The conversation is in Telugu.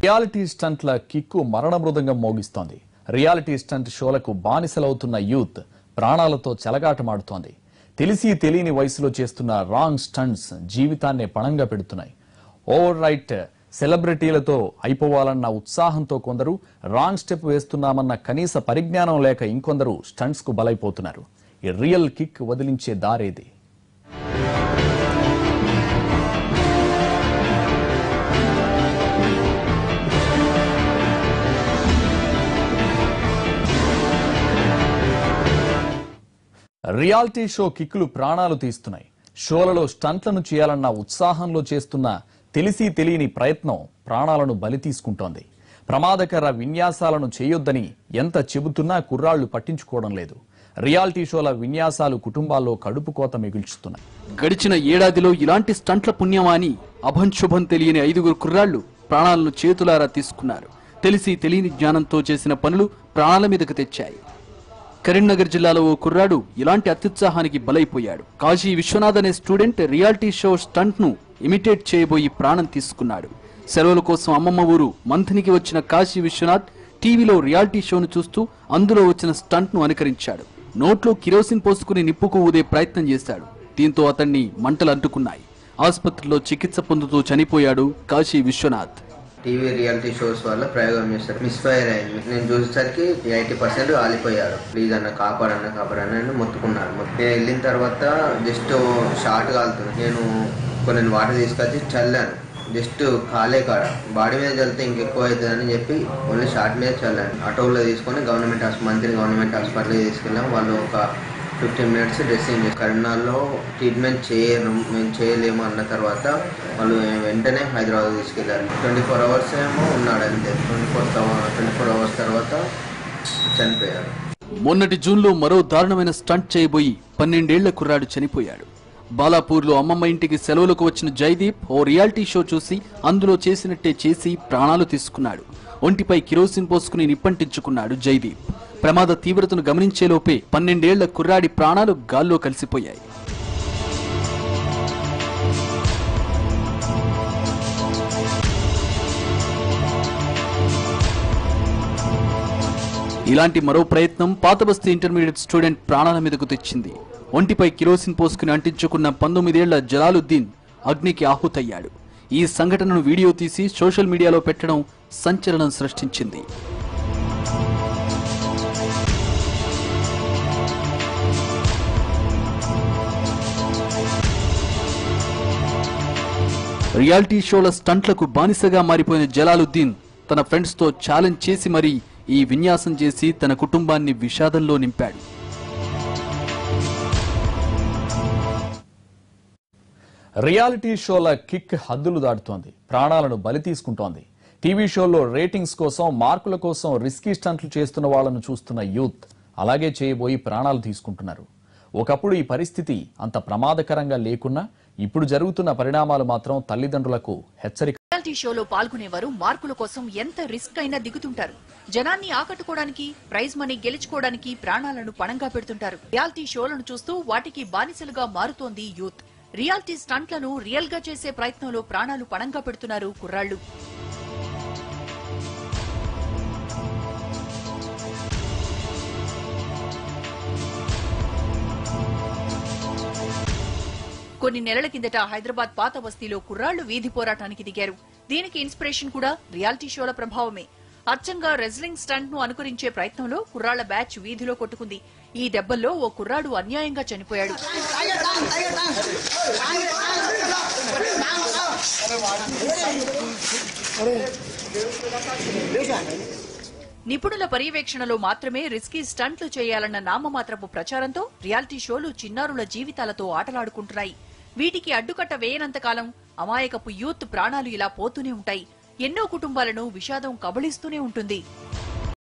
రియాలిటీ స్టంట్ల కిక్కు మరణ మృదంగం మోగిస్తోంది రియాలిటీ స్టంట్ షోలకు బానిసలవుతున్న యూత్ ప్రాణాలతో చెలగాటమాడుతోంది తెలిసి తెలియని వయసులో చేస్తున్న రాంగ్ స్టంట్స్ జీవితాన్నే పణంగా పెడుతున్నాయి ఓవర్ రైట్ సెలబ్రిటీలతో అయిపోవాలన్న ఉత్సాహంతో కొందరు రాంగ్ స్టెప్ వేస్తున్నామన్న కనీస పరిజ్ఞానం లేక ఇంకొందరు స్టంట్స్ కు బలైపోతున్నారు ఈ రియల్ కిక్ వదిలించే దారేది రియాలిటీ షో కిక్కులు ప్రాణాలు తీస్తున్నాయి షోలలో స్టంట్లను చేయాలన్న ఉత్సాహంలో చేస్తున్న తెలిసి తెలియని ప్రయత్నం ప్రాణాలను బలి తీసుకుంటోంది ప్రమాదకర విన్యాసాలను చేయొద్దని ఎంత చెబుతున్నా కుర్రాళ్లు పట్టించుకోవడం లేదు రియాలిటీ షోల విన్యాసాలు కుటుంబాల్లో కడుపు కోత మిగుల్చుతున్నాయి గడిచిన ఏడాదిలో ఇలాంటి స్టంట్ల పుణ్యమా అని అభంశుభం తెలియని ఐదుగురు కుర్రాళ్లు ప్రాణాలను చేతులారా తీసుకున్నారు తెలిసి తెలియని జ్ఞానంతో చేసిన పనులు ప్రాణాల మీదకు తెచ్చాయి కరీంనగర్ జిల్లాలో ఓ కుర్రాడు ఇలాంటి అత్యుత్సాహానికి బలైపోయాడు కాశీ విశ్వనాథ్ అనే స్టూడెంట్ రియాలిటీ షో స్టంట్ ను ఇమిటేట్ చేయబోయి ప్రాణం తీసుకున్నాడు సెలవుల కోసం అమ్మమ్మ ఊరు మంథనికి వచ్చిన కాశీ విశ్వనాథ్ టీవీలో రియాలిటీ షోను చూస్తూ అందులో వచ్చిన స్టంట్ ను అనుకరించాడు నోట్లో కిరోసిన్ పోసుకుని నిప్పుకు ఊదే ప్రయత్నం చేశాడు దీంతో అతన్ని మంటలు అంటుకున్నాయి ఆసుపత్రిలో చికిత్స పొందుతూ చనిపోయాడు Kashi Vishwanath TV reality shows వల్ల ప్రయోగం చేస్తారు మిస్ఫైర్ అయింది నేను చూసేసరికి ఎయిటీ పర్సెంట్ ఆలిపోయారు ప్లీజ్ అన్న కాపాడన్న కాపాడన్న అని మొత్తుకున్నారు మొత్తం నేను వెళ్ళిన తర్వాత జస్ట్ షార్ట్ కాలుతుంది నేను కొన్ని వాటర్ తీసుకొచ్చి చల్లాను జస్ట్ కాలే కాడ బాడీ మీద చల్లితే ఇంకెక్కువ అవుతుందని చెప్పి ఓన్లీ షార్ట్ మీద చల్లాను ఆటోలో తీసుకొని గవర్నమెంట్ హాస్పిటల్ మంత్రి గవర్నమెంట్ హాస్పిటల్కి తీసుకెళ్ళాం వాళ్ళు ఒక ఫిఫ్టీన్ మినిట్స్ డ్రెస్సింగ్ చేసి కరీంనగర్లో ట్రీట్మెంట్ చేయరు మేము చేయలేము అన్న తర్వాత వాళ్ళు వెంటనే హైదరాబాద్ తీసుకెళ్లారు ట్వంటీ ఫోర్ అవర్స్ ఏమో ఉన్నాడు అంతే twenty four twenty four hours తర్వాత చనిపోయారు మొన్నటి జూన్లో మరో దారుణమైన స్టంట్ చేయబోయి పన్నెండేళ్ల కుర్రాడు చనిపోయాడు బాలాపూర్లో అమ్మమ్మ ఇంటికి సెలవులకు వచ్చిన జైదీప్ ఓ రియాలిటీ షో చూసి అందులో చేసినట్టే చేసి ప్రాణాలు తీసుకున్నాడు ఒంటిపై కిరోసిన్ పోసుకుని నిప్పంటించుకున్నాడు జైదీప్ ప్రమాద తీవ్రతను గమనించేలోపే పన్నెండేళ్ల కుర్రాడి ప్రాణాలు గాల్లో కలిసిపోయాయి ఇలాంటి మరో ప్రయత్నం పాతబస్తీ ఇంటర్మీడియట్ స్టూడెంట్ ప్రాణాల మీదకు తెచ్చింది ఒంటిపై కిరోసిన్ పోసుకుని అంటించుకున్న పంతొమ్మిదేళ్ల జలాలుద్దీన్ అగ్నికి ఆహుతయ్యాడు ఈ సంఘటనను వీడియో తీసి సోషల్ మీడియాలో పెట్టడం సంచలనం సృష్టించింది రియాలిటీ షోల స్టంట్లకు బానిసగా మారిపోయిన జలాలుద్దీన్ తన ఫ్రెండ్స్తో ఛాలెంజ్ చేసి మరీ ఈ విన్యాసం చేసి తన కుటుంబాన్ని విషాదంలో నింపాడు రియాలిటీ షోల కిక్ హద్దులు దాటుతోంది ప్రాణాలను బలి తీసుకుంటోంది టీవీ షోల్లో రేటింగ్స్ కోసం మార్కుల కోసం రిస్కీ స్టంట్లు చేస్తున్న వాళ్ళను చూస్తున్న యూత్ అలాగే చేయబోయి ప్రాణాలు తీసుకుంటున్నారు ఒకప్పుడు ఈ పరిస్థితి అంత ప్రమాదకరంగా లేకున్నా ఇప్పుడు జరుగుతున్న పరిణామాలు మాత్రం తల్లిదండ్రులకు హెచ్చరిక రియాలిటీ షోలో పాల్గొనేవారు మార్కుల కోసం ఎంత రిస్క్ అయినా దిగుతుంటారు జనాన్ని ఆకట్టుకోవడానికి ప్రైజ్ మనీ గెలుచుకోవడానికి ప్రాణాలను పణంగా పెడుతుంటారు రియాలిటీ షోలను చూస్తూ వాటికి బానిసలుగా మారుతోంది యూత్ రియాలిటీ స్టంట్లను రియల్ గా చేసే ప్రయత్నంలో ప్రాణాలు పణంగా పెడుతున్నారు కుర్రాళ్లు కొన్ని నెలల కిందట హైదరాబాద్ పాత బస్తీలో కుర్రాళ్లు వీధి పోరాటానికి దిగారు దీనికి ఇన్స్పిరేషన్ కూడా రియాలిటీ షోల ప్రభావమే అచ్చంగా రెజ్లింగ్ స్టంట్ ను అనుకరించే ప్రయత్నంలో కుర్రాళ్ల బ్యాచ్ వీధిలో కొట్టుకుంది ఈ దెబ్బల్లో ఓ కుర్రాడు అన్యాయంగా చనిపోయాడు నిపుణుల పర్యవేక్షణలో మాత్రమే రిస్కీ స్టంట్లు చేయాలన్న నామమాత్రపు ప్రచారంతో రియాలిటీ షోలు చిన్నారుల జీవితాలతో ఆటలాడుకుంటున్నాయి వీటికి అడ్డుకట్ట వేయనంతకాలం అమాయకపు యూత్ ప్రాణాలు ఇలా పోతూనే ఉంటాయి ఎన్నో కుటుంబాలను విషాదం కబళిస్తూనే ఉంటుంది